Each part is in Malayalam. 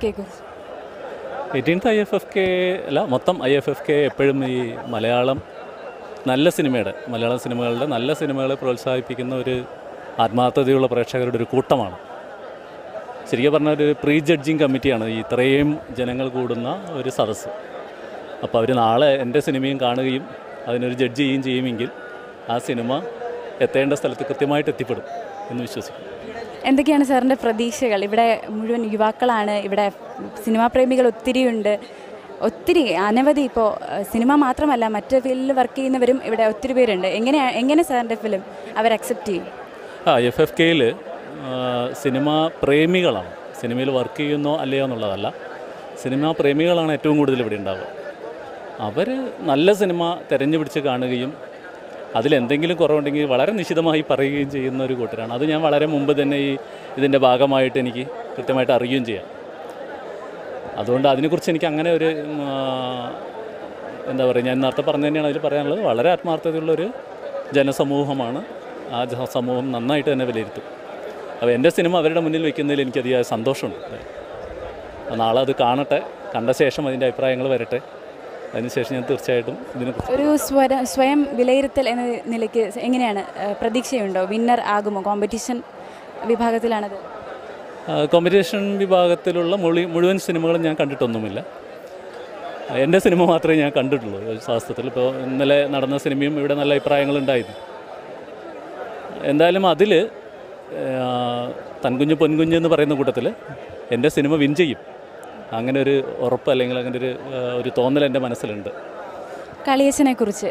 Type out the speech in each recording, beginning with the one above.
കെ കുറിച്ച് eighteenth I F F K അല്ല മൊത്തം ഐ എഫ് എഫ് കെ എപ്പോഴും ഈ മലയാളം നല്ല സിനിമയുടെ മലയാളം സിനിമകളുടെ നല്ല സിനിമകളെ പ്രോത്സാഹിപ്പിക്കുന്ന ഒരു ആത്മാർത്ഥതയുള്ള പ്രേക്ഷകരുടെ ഒരു കൂട്ടമാണ് ശരിക്കും പറഞ്ഞാൽ ഒരു പ്രീ ജഡ്ജിങ് കമ്മിറ്റിയാണ് ഈ ഇത്രയും ജനങ്ങൾ കൂടുന്ന ഒരു സദസ്സ് അപ്പോൾ അവർ നാളെ എൻ്റെ സിനിമയും കാണുകയും അതിനൊരു ജഡ്ജ് ചെയ്യുകയും ചെയ്യുമെങ്കിൽ ആ സിനിമ എത്തേണ്ട സ്ഥലത്ത് കൃത്യമായിട്ട് എത്തിപ്പെടും എന്ന് വിശ്വസിക്കുന്നു എന്തൊക്കെയാണ് സാറിൻ്റെ പ്രതീക്ഷകൾ ഇവിടെ മുഴുവൻ യുവാക്കളാണ് ഇവിടെ സിനിമാ പ്രേമികൾ ഒത്തിരിയുണ്ട് ഒത്തിരി അനവധി ഇപ്പോൾ സിനിമ മാത്രമല്ല മറ്റ് ഫീൽഡിൽ വർക്ക് ചെയ്യുന്നവരും ഇവിടെ ഒത്തിരി പേരുണ്ട് എങ്ങനെ എങ്ങനെ സാറിൻ്റെ ഫിലിം അവർ അക്സെപ്റ്റ് ചെയ്യും ആ എഫ് എഫ് കെയിൽ സിനിമ പ്രേമികളാണ് സിനിമയിൽ വർക്ക് ചെയ്യുന്നോ അല്ലയോ എന്നുള്ളതല്ല സിനിമാ പ്രേമികളാണ് ഏറ്റവും കൂടുതൽ ഇവിടെ ഉണ്ടാവുക അവർ നല്ല സിനിമ തിരഞ്ഞു പിടിച്ച് കാണുകയും അതിലെന്തെങ്കിലും കുറവുണ്ടെങ്കിൽ വളരെ നിശിതമായി പറയുകയും ചെയ്യുന്ന ഒരു കൂട്ടരാണ് അത് ഞാൻ വളരെ മുമ്പ് തന്നെ ഈ ഇതിൻ്റെ ഭാഗമായിട്ട് എനിക്ക് കൃത്യമായിട്ട് അറിയുകയും ചെയ്യാം അതുകൊണ്ട് അതിനെക്കുറിച്ച് എനിക്ക് അങ്ങനെ ഒരു ഉം, ആ, എന്താ പറയുക ഞാൻ നേരത്തെ പറഞ്ഞു തന്നെയാണ് അതിൽ പറയാനുള്ളത് വളരെ ആത്മാർത്ഥതയുള്ളൊരു ജനസമൂഹമാണ് ആ ജ- സമൂഹം നന്നായിട്ട് തന്നെ വിലയിരുത്തും അപ്പോൾ എൻ്റെ സിനിമ അവരുടെ മുന്നിൽ വെക്കുന്നതിൽ എനിക്ക് അതിയായ സന്തോഷമുണ്ട് അപ്പോൾ നാളെ അത് കാണട്ടെ കണ്ട ശേഷം അതിൻ്റെ അഭിപ്രായങ്ങൾ വരട്ടെ അതിനുശേഷം ഞാൻ തീർച്ചയായിട്ടും ഇതിനെക്കുറിച്ച് ഒരു സ്വര സ്വയം വിലയിരുത്തൽ എന്ന നിലയ്ക്ക് എങ്ങനെയാണ് ഏഹ്, പ്രതീക്ഷയുണ്ടോ വിന്നർ ആകുമോ കോമ്പറ്റീഷൻ വിഭാഗത്തിലാണത് കോമ്പറ്റീഷൻ വിഭാഗത്തിലുള്ള മുഴി മുഴുവൻ സിനിമകളും ഞാൻ കണ്ടിട്ടൊന്നുമില്ല എൻ്റെ സിനിമ മാത്രമേ ഞാൻ കണ്ടിട്ടുള്ളൂ ശാസ്ത്രത്തിൽ ഇപ്പോൾ ഇന്നലെ നടന്ന സിനിമയും ഇവിടെ നല്ല അഭിപ്രായങ്ങളുണ്ടായിരുന്നു എന്തായാലും അതിൽ തൻകുഞ്ഞ് പൊൻകുഞ്ഞ് എന്ന് പറയുന്ന കൂട്ടത്തിൽ എൻ്റെ സിനിമ വിൻ ചെയ്യും അങ്ങനെ ഒരു ഉറപ്പ് അല്ലെങ്കിൽ അങ്ങനെ ഒരു ആ, ഒരു തോന്നൽ എൻ്റെ മനസ്സിലുണ്ട് കളിയച്ചനെ കുറിച്ച്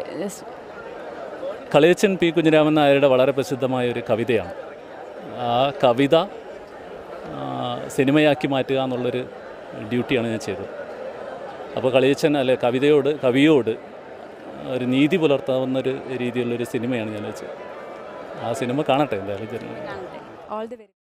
കളിയച്ചൻ പി കുഞ്ഞിരാമൻ നായരുടെ വളരെ പ്രസിദ്ധമായ ഒരു കവിതയാണ് ആ കവിത ആ, സിനിമയാക്കി മാറ്റുക എന്നുള്ളൊരു ഡ്യൂട്ടിയാണ് ഞാൻ ചെയ്തത് അപ്പോൾ കളിയച്ചൻ അല്ലെ കവിതയോട് കവിയോട് ഒരു നീതി പുലർത്താവുന്ന ഒരു രീതിയിലുള്ളൊരു സിനിമയാണ് ഞാൻ വെച്ചത് ആ സിനിമ കാണട്ടെ എന്തായാലും ജനങ്ങൾ ഓൾ ദി വെരി